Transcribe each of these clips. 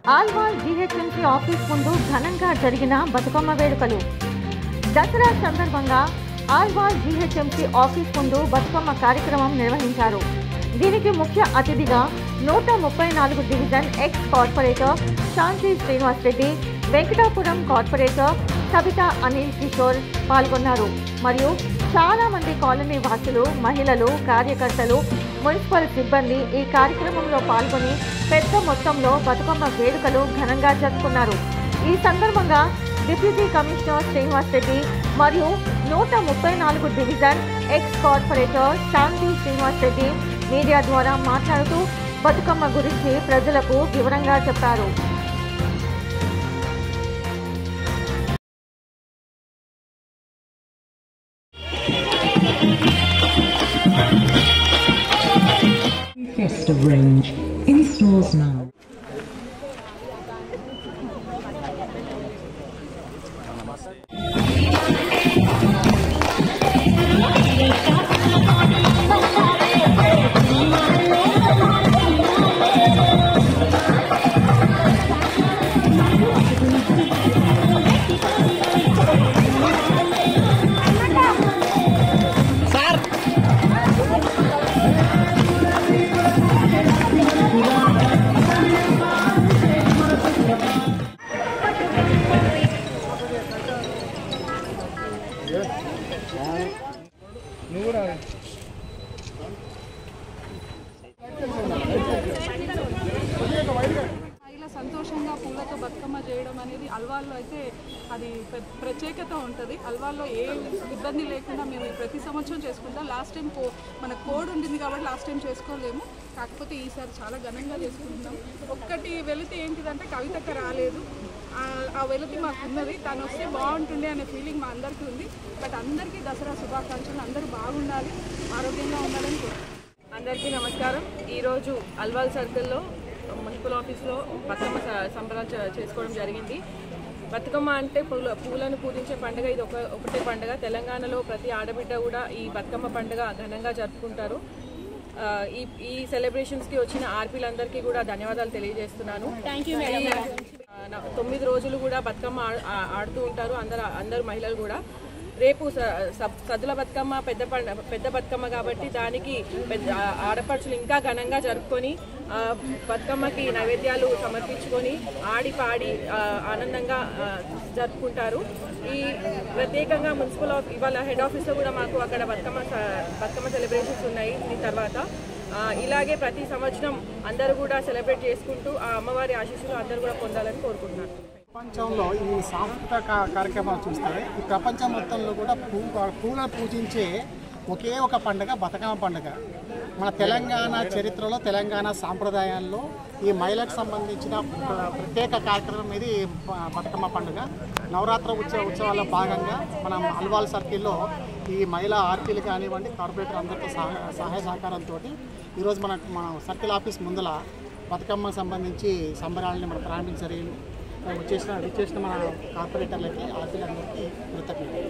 Alwal GHMC office ముందు ఘనంగా జరిగిన బతుకమ్మ వేడుకలు దసరా సందర్భంగా ఆల్వాల్ జీహెచ్ఎంసీ ఆఫీస్ ముందు బతుకమ్మ కార్యక్రమం నిర్వహించారు దీనికి ముఖ్య అతిథిగా నూట ముప్పై నాలుగు division ex corporator Shanti Srinivas Reddy Venkatapuram corporator Sabitha Anil Kishore పాల్గొన్నారు మరియు చాలా మంది కాలనీ వాసులు మహిళలు కార్యకర్తలు మున్సిపల్ సిబ్బంది ఈ కార్యక్రమంలో పాల్గొని పెద్ద మొత్తంలో బతుకమ్మ వేడుకలు ఘనంగా జరుపుకున్నారు ఈ సందర్భంగా డిప్యూటీ కమిషనర్ శ్రీనివాస్ రెడ్డి మరియు నూట ముప్పై నాలుగు division ex corporator Shanti Srinivas Reddy media ద్వారా మాట్లాడుతూ బతుకమ్మ గురించి ప్రజలకు వివరంగా చెప్పారు Festive range in stores now. ఇలా సంతోషంగా పూలతో బతుకమ్మ చేయడం అనేది అల్వాల్లో అయితే అది ప్ర- ప్రత్యేకత ఉంటుంది అల్వాల్లో ఏ ఇబ్బంది లేకుండా మేము ప్రతి సంవత్సరం చేసుకుంటాం లాస్ట్ టైం కో మన కోడ్ ఉండింది కాబట్టి లాస్ట్ టైం చేసుకోలేము కాకపోతే ఈసారి చాలా ఘనంగా చేసుకుంటున్నాం ఒక్కటి వెళితే ఏంటిదంటే కవితక్క రాలేదు ఆ- ఆ వెలుతి మాకు ఉన్నది తను వస్తే బాగుంటుండే అనే ఫీలింగ్ మా అందరికీ ఉంది బట్ అందరికీ దసరా శుభాకాంక్షలు అందరూ బాగుండాలి ఆరోగ్యంగా ఉండాలని కోరుకుంటున్నాం అందరికీ నమస్కారం ఈరోజు అల్వాల్ సర్కిల్లో మున్సిపల్ ఆఫీస్లో బతుకమ్మ స- సంబరాలు చే- చేసుకోవడం జరిగింది బతుకమ్మ అంటే పూల పూలను పూజించే పండుగ ఇది ఒక ఒకటే పండుగ తెలంగాణలో ప్రతి ఆడబిడ్డ కూడా ఈ బతుకమ్మ పండుగ ఘనంగా జరుపుకుంటారు ఆ, ఈ ఈ సెలబ్రేషన్స్కి వచ్చిన ఆర్పీలందరికీ కూడా ధన్యవాదాలు తెలియజేస్తున్నాను ఈ, ఆ, నా- తొమ్మిది రోజులు కూడా బతుకమ్మ ఆ- ఆ- ఆడుతూ ఉంటారు అందరు అందరు మహిళలు కూడా రేపు స- స- సద్దుల బతుకమ్మ పెద్ద పండ పెద్ద బతుకమ్మ కాబట్టి దానికి పెద్ద ఆ- ఆడపడుచులు ఇంకా ఘనంగా జరుపుకొని ఆ, బతుకమ్మకి నైవేద్యాలు సమర్పించుకొని ఆడి పాడి ఆ, ఆనందంగా ఆ, జరుపుకుంటారు ఈ ప్రత్యేకంగా మున్సిపల్ ఆఫ్ ఇవాళ హెడ్ ఆఫీస్లో కూడా మాకు అక్కడ బతుకమ్మ స- బతుకమ్మ సెలబ్రేషన్స్ ఉన్నాయి దీని తర్వాత ఆ, ఇలాగే ప్రతి సంవత్సరం అందరూ కూడా సెలబ్రేట్ చేసుకుంటూ ఆ అమ్మవారి ఆశీస్సులు అందరూ కూడా పొందాలని కోరుకుంటున్నాను ప్రపంచంలో ఈ సాంస్కృతిక కా- కార్యక్రమాలు చూస్తే ఈ ప్రపంచం మొత్తంలో కూడా పూ పూలను పూజించే ఒకే ఒక పండుగ బతుకమ్మ పండుగ మన తెలంగాణ చరిత్రలో తెలంగాణ సాంప్రదాయాల్లో ఈ మహిళలకు సంబంధించిన ప్ర- ప్రత్యేక కార్యక్రమం ఇది బ- బతుకమ్మ పండుగ నవరాత్రి ఉత్సవ ఉత్సవాల్లో భాగంగా మనం అల్వాల్ సర్కిల్లో ఈ మహిళా ఆర్పీలు కానివ్వండి కార్పొరేటర్ అందరితో సహాయ సహాయ సహకారంతో ఈరోజు మన మన సర్కిల్ ఆఫీస్ ముందల బతుకమ్మ సంబంధించి సంబరాలని మనం ప్రారంభించ జరిగింది వచ్చేసిన వచ్చేసిన మన కార్పొరేటర్లకి ఆర్పీలందరికీ కృతజ్ఞతలు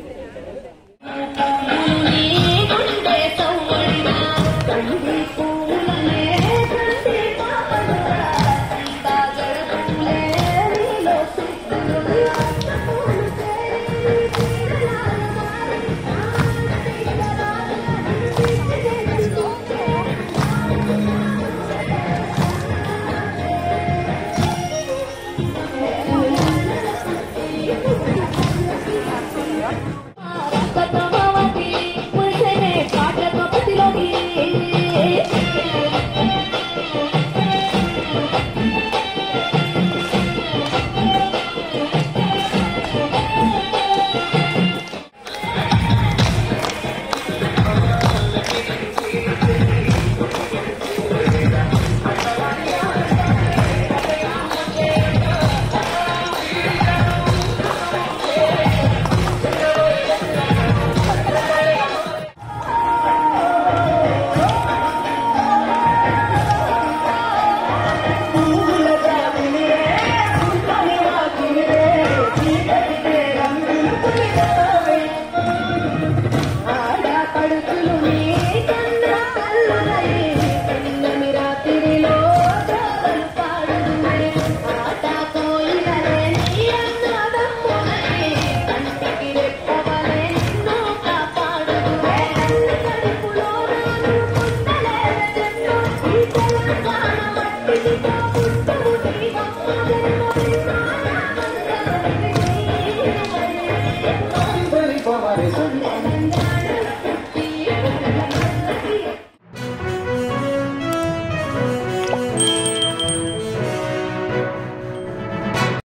తెలంగాణ